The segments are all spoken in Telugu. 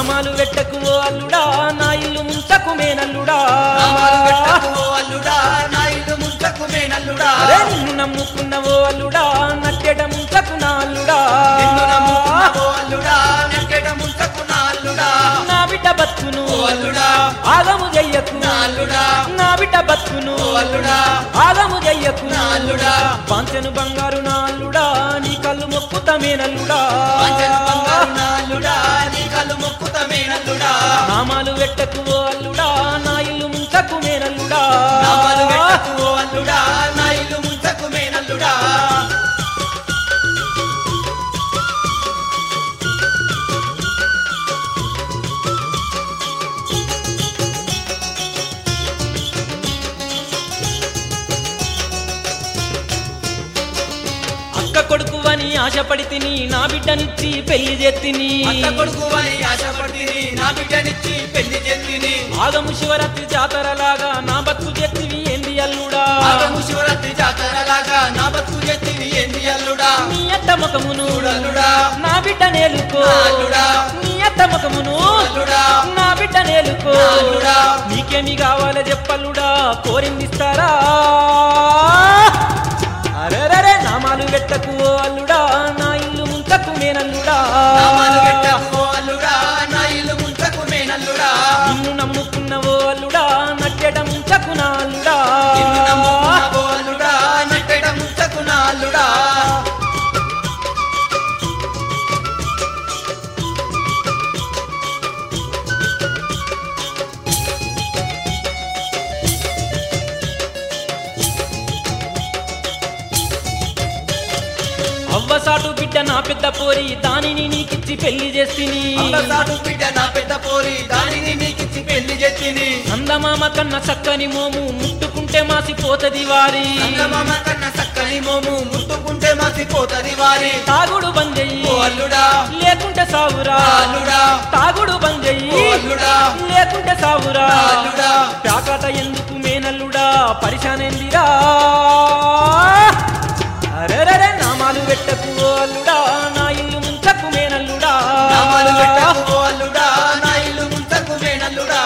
నామాలు వెట్టకు ఓ అల్లుడా నా ఇల్లు ముంచకు మేనల్లుడా నామాలు పెట్టకు ఓ అల్లుడా నా ఇల్లు ముంచకు మేనల్లుడా అరే నిన్ను నమ్ముకున్న ఓ అల్లుడా నట్టెట ముంచకు నా అల్లుడా నిన్ను నమ్ముకున్న ఓ అల్లుడా నెట్టెట ముంచకు నా అల్లుడా నా బిడ్డ బతుకును ఓ అల్లుడా ఆగము చెయ్యకు నా అల్లుడా నా బిడ్డ బతుకును ఓ అల్లుడా ఆగము చెయ్యకు నా అల్లుడా పాంచెను బంగారు నా అల్లుడా నీ కళ్ళు మొక్కుతమేనల్లుడా పంచన బంగారు నా అల్లుడా నీ కళ్ళు మొక్కుత మేనల్లుడా నామాలు వెట్టకు ఓ అల్లుడా నా ఇల్లు ముంచకు మేనల్లుడా నామాలు పెట్టకు ఓ అల్లుడా నా ఇల్లు ముంచకు మేనల్లుడా అక్క కొడుకు అని ఆశపడి తిని నా బిడ్డనిచ్చి పెళ్లి చేతిని అత్త కొడుకు అని ఆశపడిని నా బిడ్డనిచ్చి పెళ్లి చెత్తిని ఆగము శివరాత్రి జాతరలాగా నా బతుకు చెత్తివి ఏంది అల్లుడా ఆగము శివరాత్రి జాతరలాగా నా బతుకు చెత్తిని ఏంది అల్లుడా నీ అత్త ముఖమును చూడల్లుడా నా బిడ్డ నేలుకో నా అల్లుడా నీ అత్త ముఖమును అల్లుడా నా బిడ్డ నేలుకో నా అల్లుడా నీకేమి కావాలో చెప్పల్లుడా కోరిందిస్తారా అరెరరే నామాలు వెట్టకు ఓ అల్లుడా నా ఇల్లు ముంచకు నేనల్లుడా నామాలు పెట్టకు ఓ అల్లుడా నా ఇల్లు ముంచకు మేనల్లుడా నిన్ను నమ్ముకున్న ఓ అల్లుడా నట్టెట ముంచకు నా అల్లుడా నిన్ను నమ్ముకున్న ఓ అల్లుడా నట్టెట ముంచకు నా అల్లుడా అవ్వసాటు బిడ్డ నా పెద్ద పోరి దానిని నీకిచ్చి పెళ్లి చేస్తిని అల్లసాటు బిడ్డ నా పెద్ద పోరి దానిని నీకిచ్చి పెళ్లి చెత్తిని అందమామ కన్న చక్కని మోము ముట్టుకుంటే మాసిపోతది వారి సంగమామ కన్న చక్కని మోము ముట్టుకుంటే మసిపోతది వారి తాగుడు బందెయ్యి ఓ అల్లుడా లేకుంటే సావురా నా అల్లుడా తాగుడు బందెయ్యి ఓ అల్లుడా లేకుంటే సావురా నా అల్లుడా ప్యాకాట ఎందుకు మేనల్లుడా పరిశానెందిరా అరెరరే నామాలు పెట్టకు ఓ అల్లుడా నా ఇల్లు ముంచకు మేనల్లుడా నామాలు పెట్టకు ఓ అల్లుడా నా ఇల్లు ముంచకు మేనల్లుడా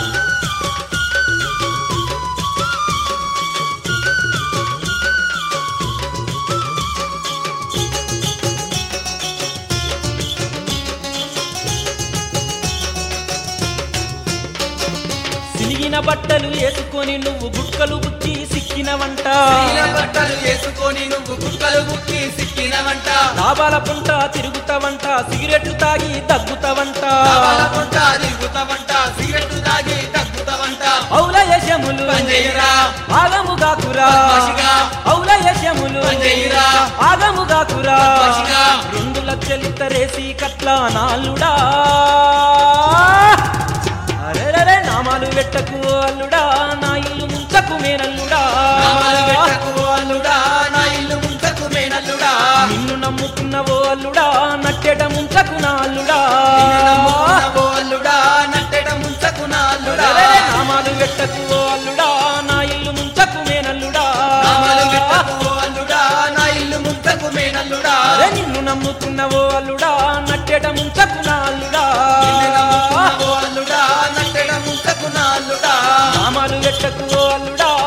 సిలిగిన బట్టలు వేసుకొని నువ్వు గుట్కలు బుక్కి సిక్కిన వంట నీల బట్టలు వేసుకొని నువ్వు గుక్కలు గుక్కి సిక్కినవంట లాభాల పుంట తిరుగుతావంట సిగరెట్లు తాగి తగ్గుతావంట కావాల పుంట తిరుగుతావంట సిగరెట్ తాగి తగ్గుతావంట ఔల యశములు పంజేయురా ఆగముగాకురా పద్మశిగా. ఔల యశములు పంజేయురా ఆగముగాకురా పద్మశిగా. రెండు లక్షలిత్తరేసి కట్ల నాలుడా అరెరరే నామాలు పెట్టకు ఓ అల్లుడా నా ఇల్లు ముంచకు మేనల్లుడా నామాలు పెట్టకు ఓ అల్లుడా నా ఇల్లు ముంచకు మేనల్లుడా నిన్ను నమ్ముకున్న ఓ అల్లుడా నట్టెట ముంచకు నా అల్లుడా నిన్ను నమ్ముకున్న ఓ అల్లుడా నట్టెట ముంచకు నా అల్లుడా అరెరరే నామాలు పెట్టకు ఓ అల్లుడా నా ఇల్లు ముంచకు మేనల్లుడా నామాలు పెట్టకు ఓ అల్లుడా నా ఇల్లు ముంచకు మేనల్లుడా అరే నిన్ను నమ్ముకున్న ఓ అల్లుడా నట్టెట ముంచకు నా అల్లుడా నిన్ను నమ్ముకున్న ఓ అల్లుడా నట్టెట ముంచకు నా అల్లుడా నామాలు పెట్టకు ఓ అల్లుడా